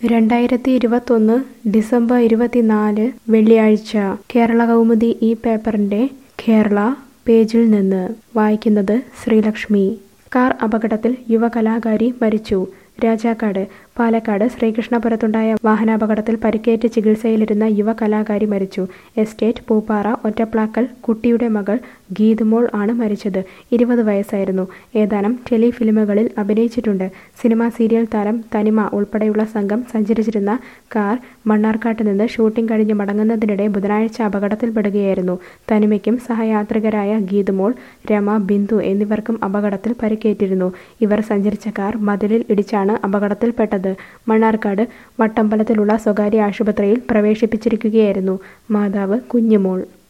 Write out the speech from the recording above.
രണ്ടായിരത്തി ഇരുപത്തൊന്ന് ഡിസംബർ ഇരുപത്തിനാല് വെള്ളിയാഴ്ച കേരള കൗമുദി ഈ പേപ്പറിന്റെ കേരള പേജിൽ നിന്ന് വായിക്കുന്നത് ശ്രീലക്ഷ്മി കാർ അപകടത്തിൽ യുവ കലാകാരി മരിച്ചു രാജാക്കാട് പാലക്കാട് ശ്രീകൃഷ്ണപുരത്തുണ്ടായ വാഹനാപകടത്തിൽ പരിക്കേറ്റ് ചികിത്സയിലിരുന്ന യുവ കലാകാരി മരിച്ചു എസ്റ്റേറ്റ് പൂപ്പാറ ഒറ്റപ്ലാക്കൽ കുട്ടിയുടെ മകൾ ഗീതുമോൾ ആണ് മരിച്ചത് ഇരുപത് വയസ്സായിരുന്നു ഏതാനും ടെലിഫിലിമുകളിൽ അഭിനയിച്ചിട്ടുണ്ട് സിനിമാ സീരിയൽ താരം തനിമ ഉൾപ്പെടെയുള്ള സംഘം സഞ്ചരിച്ചിരുന്ന കാർ മണ്ണാർക്കാട്ട് നിന്ന് ഷൂട്ടിംഗ് കഴിഞ്ഞ് മടങ്ങുന്നതിനിടെ ബുധനാഴ്ച അപകടത്തിൽപ്പെടുകയായിരുന്നു തനിമയ്ക്കും സഹയാത്രികരായ ഗീതുമോൾ രമ ബിന്ദു എന്നിവർക്കും അപകടത്തിൽ പരിക്കേറ്റിരുന്നു ഇവർ സഞ്ചരിച്ച കാർ മതിലിൽ ഇടിച്ചാണ് അപകടത്തിൽപ്പെട്ടത് മണ്ണാർക്കാട് വട്ടമ്പലത്തിലുള്ള സ്വകാര്യ ആശുപത്രിയിൽ പ്രവേശിപ്പിച്ചിരിക്കുകയായിരുന്നു മാതാവ് കുഞ്ഞുമോൾ